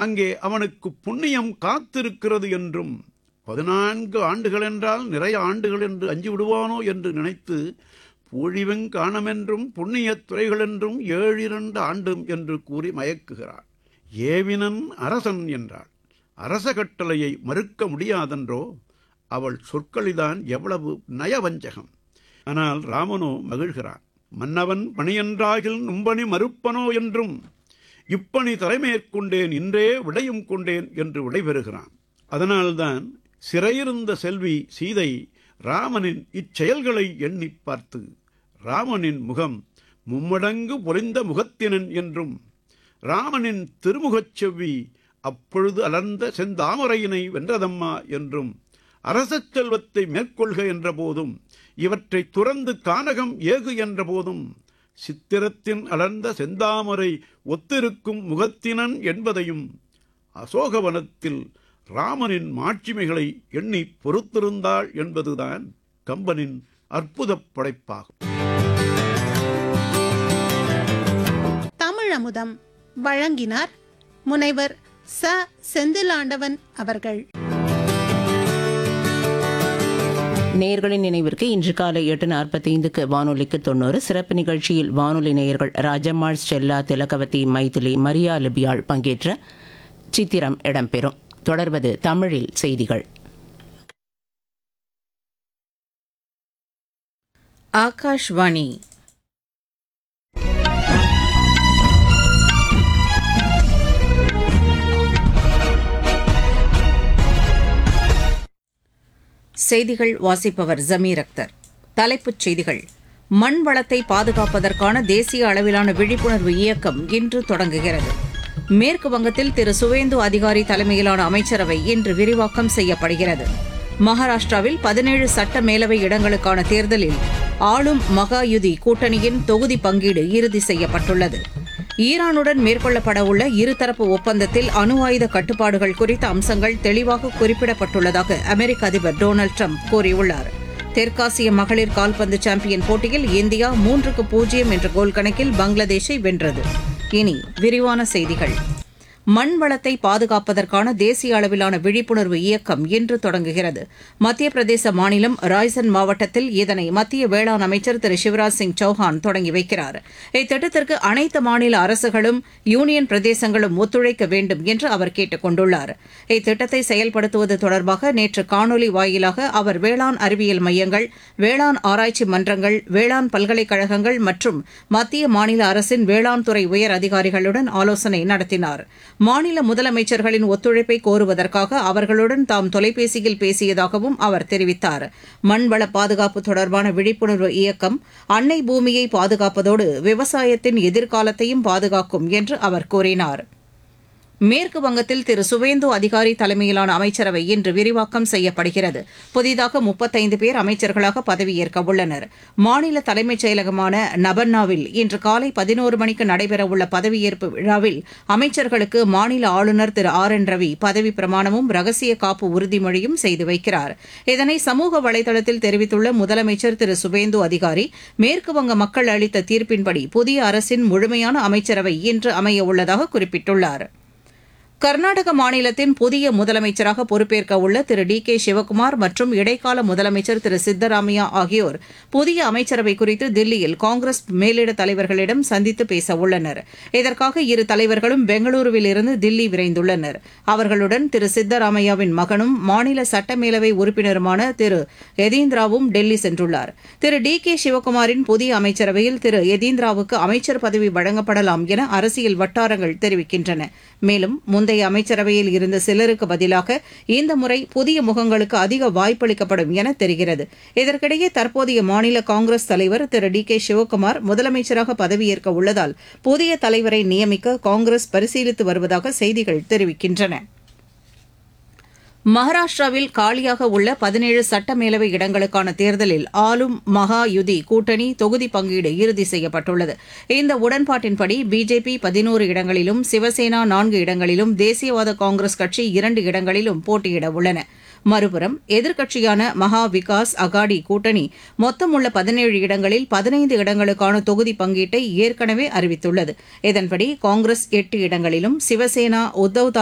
அங்கே அவனுக்கு புண்ணியம் காத்திருக்கிறது என்றும் பதினான்கு ஆண்டுகள் என்றால் நிறைய ஆண்டுகள் என்று அஞ்சு விடுவானோ என்று நினைத்து பூழிவெங் காணமென்றும் புண்ணியத் துறைகள் என்றும் ஏழிரண்டு ஆண்டும் என்று கூறி மயக்குகிறாள் ஏவினன் அரசன் என்றாள் அரச கட்டளையை மறுக்க முடியாதென்றோ அவள் சொற்களிதான் எவ்வளவு நயவஞ்சகம் ஆனால் ராமனோ மகிழ்கிறான் மன்னவன் பணியன்றாகில் நும்பணி மறுப்பனோ என்றும் இப்பணி தலைமேற்கொண்டேன் இன்றே விடையும் கொண்டேன் என்று விடைபெறுகிறான் அதனால்தான் சிறையிருந்த செல்வி சீதை ராமனின் இச்செயல்களை எண்ணி பார்த்து ராமனின் முகம் மும்மடங்கு பொறிந்த முகத்தினன் என்றும் ராமனின் திருமுகச் செவ்வி அப்பொழுது அலர்ந்த செந்தாமரையினை வென்றதம்மா என்றும் அரச செல்வத்தை மேற்கொள்க என்ற போதும் இவற்றை துறந்து கானகம் ஏகு என்ற போதும் சித்திரத்தின் அலர்ந்த செந்தாமரை ஒத்திருக்கும் முகத்தினன் என்பதையும் அசோகவனத்தில் ராமனின் மாட்சிமைகளை எண்ணி பொறுத்திருந்தாள் என்பதுதான் கம்பனின் அற்புதப் படைப்பாகும் தமிழமுதம் வழங்கினார் முனைவர் ச செந்திலாண்டவன் அவர்கள் நேயர்களின் நினைவிற்கு இன்று காலை எட்டு நாற்பத்தி ஐந்துக்கு வானொலிக்கு தொண்ணூறு சிறப்பு நிகழ்ச்சியில் வானொலி நேயர்கள் ராஜம்மாள் ஸ்டெல்லா திலகவதி மைதிலி மரியா லிபியாள் பங்கேற்ற சித்திரம் இடம்பெறும் தொடர்வது தமிழில் செய்திகள் ஆகாஷ்வாணி செய்திகள் வாசிப்பவர் ஜமீர் அக்தர் தலைப்புச் செய்திகள் மண் வளத்தை பாதுகாப்பதற்கான தேசிய அளவிலான விழிப்புணர்வு இயக்கம் இன்று தொடங்குகிறது மேற்கு வங்கத்தில் திரு சுவேந்து அதிகாரி தலைமையிலான அமைச்சரவை இன்று விரிவாக்கம் செய்யப்படுகிறது மகாராஷ்டிராவில் பதினேழு சட்ட மேலவை இடங்களுக்கான தேர்தலில் ஆளும் மகாயுதி கூட்டணியின் தொகுதி பங்கீடு இறுதி செய்யப்பட்டுள்ளது ஈரானுடன் மேற்கொள்ளப்பட உள்ள இருதரப்பு ஒப்பந்தத்தில் அணு ஆயுத கட்டுப்பாடுகள் குறித்த அம்சங்கள் தெளிவாக குறிப்பிடப்பட்டுள்ளதாக அமெரிக்க அதிபர் டொனால்டு ட்ரம்ப் கூறியுள்ளார் தெற்காசிய மகளிர் கால்பந்து சாம்பியன் போட்டியில் இந்தியா மூன்றுக்கு பூஜ்ஜியம் என்ற கோல் கணக்கில் பங்களாதேஷை வென்றது இனி விரிவான செய்திகள் மண் வளத்தை பாதுகாப்பதற்கான தேசிய அளவிலான விழிப்புணர்வு இயக்கம் இன்று தொடங்குகிறது மத்திய பிரதேச மாநிலம் ராய்சன் மாவட்டத்தில் இதனை மத்திய வேளாண் அமைச்சர் திரு சிவராஜ் சிங் சௌஹான் தொடங்கி வைக்கிறார் இத்திட்டத்திற்கு அனைத்து மாநில அரசுகளும் யூனியன் பிரதேசங்களும் ஒத்துழைக்க வேண்டும் என்று அவர் கேட்டுக் கொண்டுள்ளார் இத்திட்டத்தை செயல்படுத்துவது தொடர்பாக நேற்று காணொலி வாயிலாக அவர் வேளாண் அறிவியல் மையங்கள் வேளாண் ஆராய்ச்சி மன்றங்கள் வேளாண் பல்கலைக்கழகங்கள் மற்றும் மத்திய மாநில அரசின் வேளாண் துறை உயர் அதிகாரிகளுடன் ஆலோசனை நடத்தினார் மாநில முதலமைச்சர்களின் ஒத்துழைப்பை கோருவதற்காக அவர்களுடன் தாம் தொலைபேசியில் பேசியதாகவும் அவர் தெரிவித்தார் மண்வள பாதுகாப்பு தொடர்பான விழிப்புணர்வு இயக்கம் அன்னை பூமியை பாதுகாப்பதோடு விவசாயத்தின் எதிர்காலத்தையும் பாதுகாக்கும் என்று அவர் கூறினார் மேற்கு வங்கத்தில் திரு சுவேந்து அதிகாரி தலைமையிலான அமைச்சரவை இன்று விரிவாக்கம் செய்யப்படுகிறது புதிதாக முப்பத்தைந்து பேர் அமைச்சர்களாக பதவியேற்க உள்ளனர் மாநில தலைமைச் செயலகமான நபர்னாவில் இன்று காலை பதினோரு மணிக்கு நடைபெறவுள்ள பதவியேற்பு விழாவில் அமைச்சர்களுக்கு மாநில ஆளுநர் திரு ஆர் என் ரவி பதவி பிரமாணமும் ரகசிய காப்பு உறுதிமொழியும் செய்து வைக்கிறார் இதனை சமூக வலைதளத்தில் தெரிவித்துள்ள முதலமைச்சர் திரு சுவேந்து அதிகாரி மேற்கு வங்க மக்கள் அளித்த தீர்ப்பின்படி புதிய அரசின் முழுமையான அமைச்சரவை இன்று அமைய உள்ளதாக குறிப்பிட்டுள்ளார் கர்நாடக மாநிலத்தின் புதிய முதலமைச்சராக பொறுப்பேற்க உள்ள திரு டி கே சிவக்குமார் மற்றும் இடைக்கால முதலமைச்சர் திரு சித்தராமையா ஆகியோர் புதிய அமைச்சரவை குறித்து தில்லியில் காங்கிரஸ் மேலிட தலைவர்களிடம் சந்தித்து பேச உள்ளனர் இதற்காக இரு தலைவர்களும் பெங்களூருவில் இருந்து தில்லி விரைந்துள்ளனர் அவர்களுடன் திரு சித்தராமையாவின் மகனும் மாநில சட்டமேலவை உறுப்பினருமான திரு யதீந்திராவும் டெல்லி சென்றுள்ளார் திரு டி கே சிவக்குமாரின் புதிய அமைச்சரவையில் திரு யதீந்திராவுக்கு அமைச்சர் பதவி வழங்கப்படலாம் என அரசியல் வட்டாரங்கள் தெரிவிக்கின்றன மேலும் முந்தைய அமைச்சரவையில் இருந்த சிலருக்கு பதிலாக இந்த முறை புதிய முகங்களுக்கு அதிக வாய்ப்பளிக்கப்படும் என தெரிகிறது இதற்கிடையே தற்போதைய மாநில காங்கிரஸ் தலைவர் திரு டி கே சிவக்குமார் முதலமைச்சராக பதவியேற்க உள்ளதால் புதிய தலைவரை நியமிக்க காங்கிரஸ் பரிசீலித்து வருவதாக செய்திகள் தெரிவிக்கின்றன மகாராஷ்டிராவில் காலியாக உள்ள பதினேழு சட்டமேலவை இடங்களுக்கான தேர்தலில் ஆளும் மகா யுதி கூட்டணி தொகுதி பங்கீடு இறுதி செய்யப்பட்டுள்ளது இந்த உடன்பாட்டின்படி பிஜேபி பதினோரு இடங்களிலும் சிவசேனா நான்கு இடங்களிலும் தேசியவாத காங்கிரஸ் கட்சி இரண்டு இடங்களிலும் போட்டியிட உள்ளன மறுபுறம் எதிர்க்கட்சியான மகா விகாஸ் அகாடி கூட்டணி மொத்தம் உள்ள பதினேழு இடங்களில் பதினைந்து இடங்களுக்கான தொகுதி பங்கீட்டை ஏற்கனவே அறிவித்துள்ளது இதன்படி காங்கிரஸ் எட்டு இடங்களிலும் சிவசேனா உத்தவ்